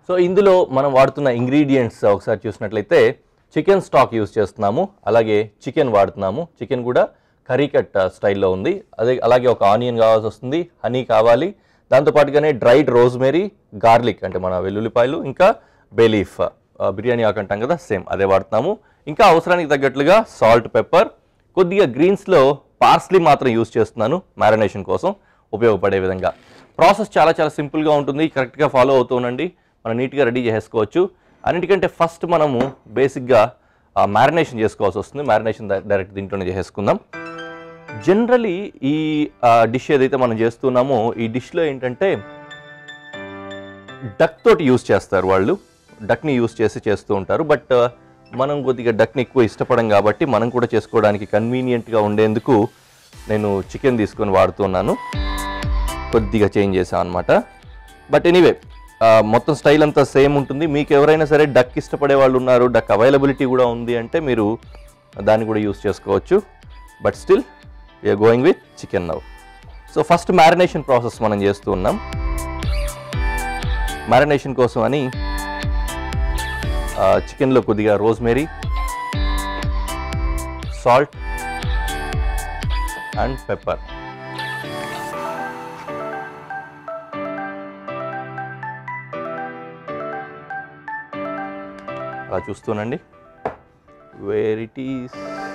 So ఇందులో మనం వాడుతున్న ఇంగ్రీడియంట్స్ ఒకసారి చూసినట్లయితే చికెన్ స్టాక్ యూస్ చేస్తున్నాము అలాగే చికెన్ వాడుతున్నాము చికెన్ కూడా కర్రీ కట్ స్టైల్లో ఉంది అదే అలాగే ఒక ఆనియన్ కావాల్సి వస్తుంది హనీ కావాలి దాంతోపాటుగానే డ్రైడ్ రోజ్మెరీ గార్లిక్ అంటే మన వెల్లుల్లిపాయలు ఇంకా బేలీఫ్ బిర్యానీ ఆకంటాం కదా సేమ్ అదే వాడుతున్నాము ఇంకా అవసరానికి తగ్గట్లుగా సాల్ట్ పెప్పర్ కొద్దిగా గ్రీన్స్లో పార్స్లీ మాత్రం యూస్ చేస్తున్నాను మ్యారినేషన్ కోసం ఉపయోగపడే విధంగా ప్రాసెస్ చాలా చాలా సింపుల్గా ఉంటుంది కరెక్ట్గా ఫాలో అవుతూ ఉండండి మనం నీట్గా రెడీ చేసుకోవచ్చు అన్నిటికంటే ఫస్ట్ మనము బేసిక్గా మ్యారినేషన్ చేసుకోవాల్సి వస్తుంది మ్యారినేషన్ డైరెక్ట్ దీంట్లోనే చేసేసుకుందాం జనరలీ ఈ డిష్ ఏదైతే మనం చేస్తున్నామో ఈ డిష్లో ఏంటంటే డక్ తోటి యూస్ చేస్తారు వాళ్ళు డక్ని యూస్ చేసి చేస్తూ ఉంటారు బట్ మనం కొద్దిగా డక్ని ఎక్కువ ఇష్టపడం కాబట్టి మనం కూడా చేసుకోవడానికి కన్వీనియంట్గా ఉండేందుకు నేను చికెన్ తీసుకొని వాడుతున్నాను కొద్దిగా చేంజ్ చేసాం అనమాట బట్ ఎనీవే మొత్తం స్టైల్ అంతా సేమ్ ఉంటుంది మీకు ఎవరైనా సరే డక్ ఇష్టపడే వాళ్ళు ఉన్నారు డక్ అవైలబిలిటీ కూడా ఉంది అంటే మీరు దాన్ని కూడా యూస్ చేసుకోవచ్చు but still we're going with chicken now so first marination process మనం చేస్తూ ఉన్నాం మ్యారినేషన్ కోసం అని చికెన్లో కొద్దిగా రోజ్మెరీ సాల్ట్ అండ్ పెప్పర్ అలా చూస్తూనండి వేర్ ఇట్ ఈస్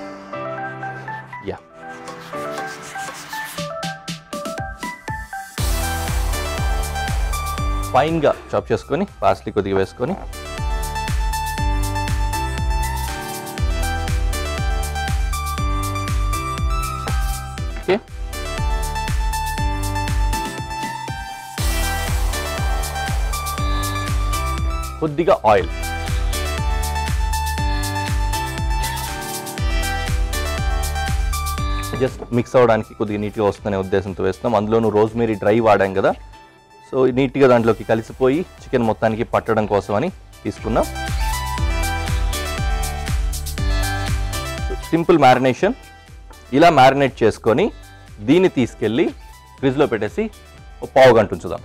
యా ఫైన్గా చాప్ చేసుకొని పాస్లీ కొద్దిగా వేసుకొని ఓకే కొద్దిగా ఆయిల్ జస్ట్ మిక్స్ అవ్వడానికి కొద్దిగా నీట్గా వస్తుందనే ఉద్దేశంతో వేస్తున్నాం అందులోనూ రోజ్మేరీ డ్రై వాడాం కదా సో నీట్గా దాంట్లోకి కలిసిపోయి చికెన్ మొత్తానికి పట్టడం కోసం అని తీసుకున్నాం సింపుల్ మ్యారినేషన్ ఇలా మ్యారినేట్ చేసుకొని దీన్ని తీసుకెళ్ళి ఫ్రిడ్జ్లో పెట్టేసి ఒక పావు గంట ఉంచుదాం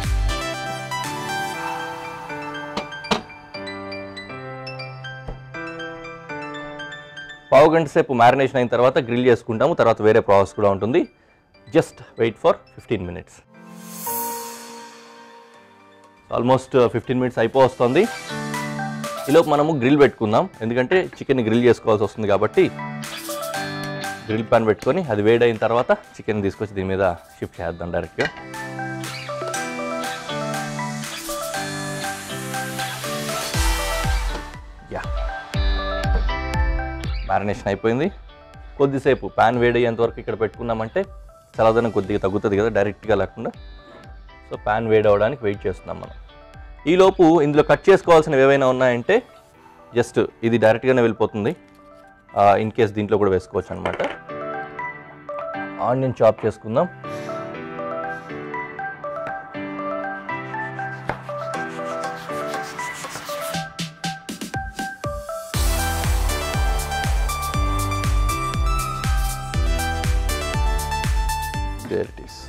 పావు గంట సేపు మ్యారినేషన్ అయిన తర్వాత గ్రిల్ చేసుకుంటాము తర్వాత వేరే ప్రాసెస్ కూడా ఉంటుంది just wait for fifteen minutes almost fifteen minutes అయిపోతుంది ఈలోపు మనము గ్రిల్ పెట్టుకుందాం ఎందుకంటే చికెన్ గ్రిల్ చేసుకోవాల్సి వస్తుంది కాబట్టి గ్రిల్ పాన్ పెట్టుకొని అది వేడైన తర్వాత చికెన్ తీసుకొచ్చి దీని మీద షిఫ్ట్ చేద్దాం డైరెక్ట్గా యా మ్యారినేషన్ అయిపోయింది కొద్దిసేపు ప్యాన్ వేడయ్యేంత వరకు ఇక్కడ పెట్టుకున్నామంటే చల్లదనం కొద్దిగా తగ్గుతుంది కదా డైరెక్ట్గా లేకుండా సో ప్యాన్ వేడి అవ్వడానికి వెయిట్ చేస్తున్నాం మనం ఈలోపు ఇందులో కట్ చేసుకోవాల్సినవి ఏవైనా ఉన్నాయంటే జస్ట్ ఇది డైరెక్ట్గానే వెళ్ళిపోతుంది ఇన్ కేస్ దీంట్లో కూడా వేసుకోవచ్చు అనమాట ఆనియన్ చాప్ చేసుకుందాం There it is.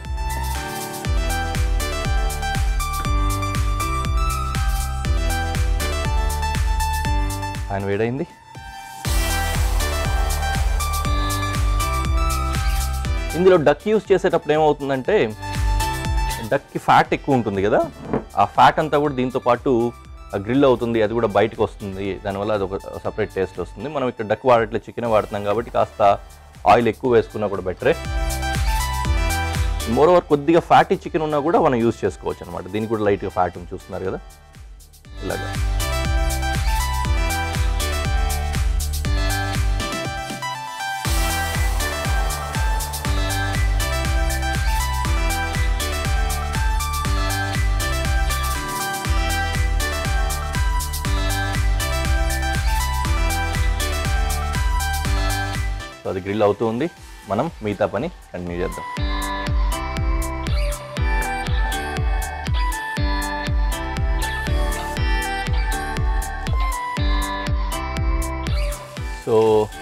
ఆయన వేడైంది ఇందులో డక్ యూస్ చేసేటప్పుడు ఏమవుతుందంటే డక్కి ఫ్యాట్ ఎక్కువ ఉంటుంది కదా ఆ ఫ్యాట్ అంతా కూడా దీంతో పాటు గ్రిల్ అవుతుంది అది కూడా బయటకు వస్తుంది దానివల్ల అది ఒక సపరేట్ టేస్ట్ వస్తుంది మనం ఇక్కడ డక్ వాడట్లేదు చికెన్ వాడుతున్నాం కాబట్టి కాస్త ఆయిల్ ఎక్కువ వేసుకున్నా కూడా బెటరే మోర్ ఓవర్ కొద్దిగా ఫ్యాటీ చికెన్ ఉన్నా కూడా మనం యూస్ చేసుకోవచ్చు అనమాట దీనికి కూడా లైట్గా ఫ్యాట్ ఉంది చూస్తున్నారు కదా ఇలాగా సో అది గ్రిల్ అవుతూ ఉంది మనం మిగతా పని కంటిన్యూ చేద్దాం సో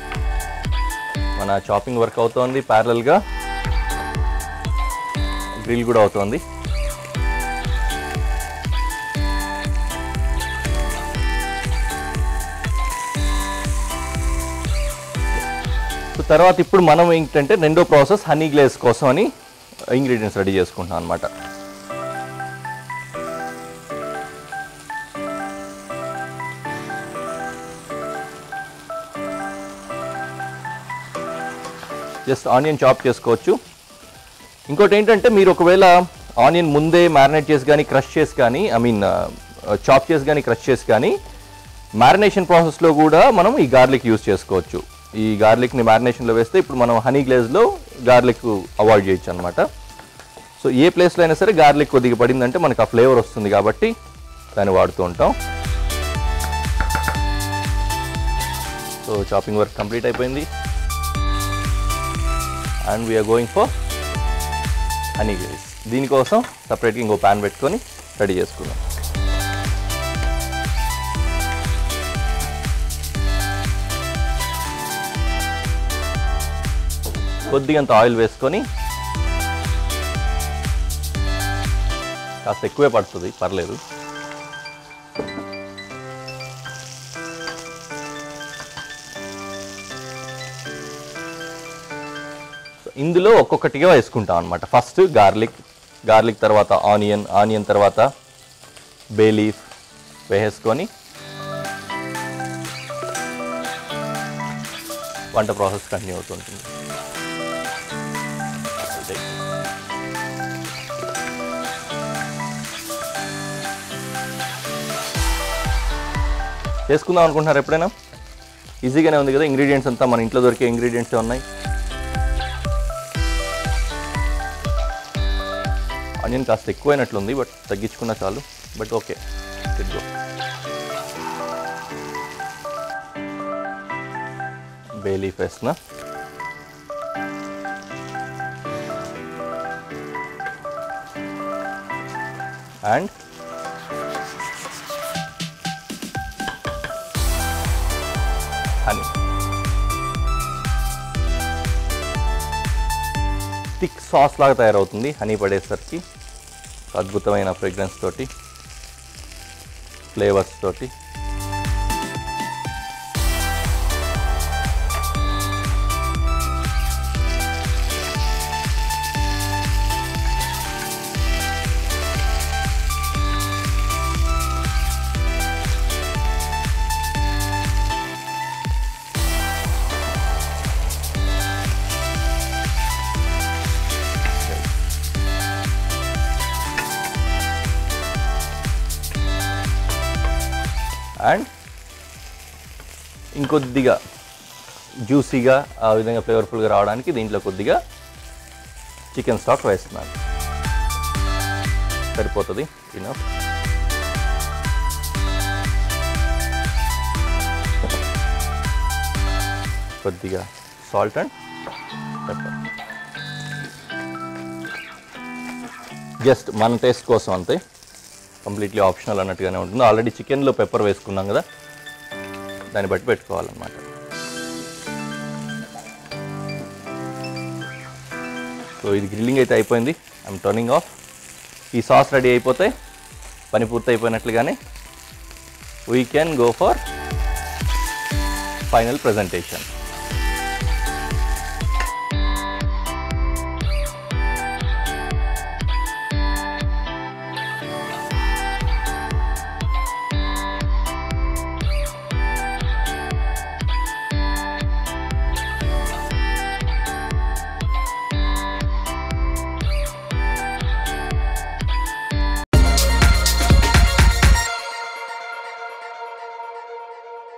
మన చాపింగ్ వర్క్ అవుతోంది ప్యారలల్గా గ్రిల్ కూడా అవుతోంది తర్వాత ఇప్పుడు మనం ఏంటంటే రెండో ప్రాసెస్ హనీ గ్లేస్ కోసం అని ఇంగ్రీడియంట్స్ రెడీ చేసుకుంటున్నాం అనమాట జస్ట్ ఆనియన్ చాప్ చేసుకోవచ్చు ఇంకోటి ఏంటంటే మీరు ఒకవేళ ఆనియన్ ముందే మ్యారినేట్ చేసి కానీ క్రష్ చేసి కానీ ఐ మీన్ చాప్ చేసి కానీ క్రష్ చేసి కానీ మ్యారినేషన్ ప్రాసెస్లో కూడా మనం ఈ గార్లిక్ యూస్ చేసుకోవచ్చు ఈ గార్లిక్ని మ్యారినేషన్లో వేస్తే ఇప్పుడు మనం హనీ గ్లేజ్లో గార్లిక్ అవాయిడ్ చేయొచ్చు అనమాట సో ఏ ప్లేస్లో అయినా సరే గార్లిక్ కొద్దిగా పడిందంటే మనకు ఆ ఫ్లేవర్ వస్తుంది కాబట్టి దాన్ని వాడుతూ ఉంటాం సో చాపింగ్ వర్క్ కంప్లీట్ అయిపోయింది and we're going for honey glaze దీనికోసం సపరేట్గా ఇంకో ప్యాన్ పెట్టుకొని రెడీ చేసుకుందాం కొద్దిగంత ఆయిల్ వేసుకొని కాస్త ఎక్కువే పడుతుంది పర్లేదు సో ఇందులో ఒక్కొక్కటిగా వేసుకుంటాం అనమాట ఫస్ట్ గార్లిక్ గార్లిక్ తర్వాత ఆనియన్ ఆనియన్ తర్వాత బే లీఫ్ వేసేసుకొని వంట ప్రాసెస్ కంటిన్యూ అవుతుంటుంది చేసుకుందాం అనుకుంటున్నారు ఎప్పుడైనా ఈజీగానే ఉంది కదా ఇంగ్రీడియంట్స్ అంతా మన ఇంట్లో దొరికే ఇంగ్రీడియంట్సే ఉన్నాయి ఆనియన్ కాస్త ఎక్కువైనట్లుంది బట్ తగ్గించుకున్నా చాలు but okay go bay leaf వేస్తున్నా అండ్ హనీ థిక్ సాస్ లాగా తయారవుతుంది హనీ పడేసరికి అద్భుతమైన ఫ్రేగ్రెన్స్ తోటి ఫ్లేవర్స్ తోటి అండ్ ఇంకొద్దిగా జ్యూసీగా ఆ విధంగా ఫ్లేవర్ఫుల్గా రావడానికి దీంట్లో కొద్దిగా చికెన్ స్టాక్ వేస్తున్నాను సరిపోతుంది ఇనఫ్ కొద్దిగా సాల్ట్ అండ్ పెప్పర్ జస్ట్ మన టేస్ట్ కోసం అంతే కంప్లీట్లీ ఆప్షనల్ అన్నట్టుగానే ఉంటుంది ఆల్రెడీ చికెన్లో పెప్పర్ వేసుకున్నాం కదా దాన్ని బట్టి పెట్టుకోవాలన్నమాట సో ఇది గ్రిల్లింగ్ అయితే అయిపోయింది ఐఎమ్ టర్నింగ్ ఆఫ్ ఈ సాస్ రెడీ అయిపోతే పని పూర్తి అయిపోయినట్లుగానే we can go for final presentation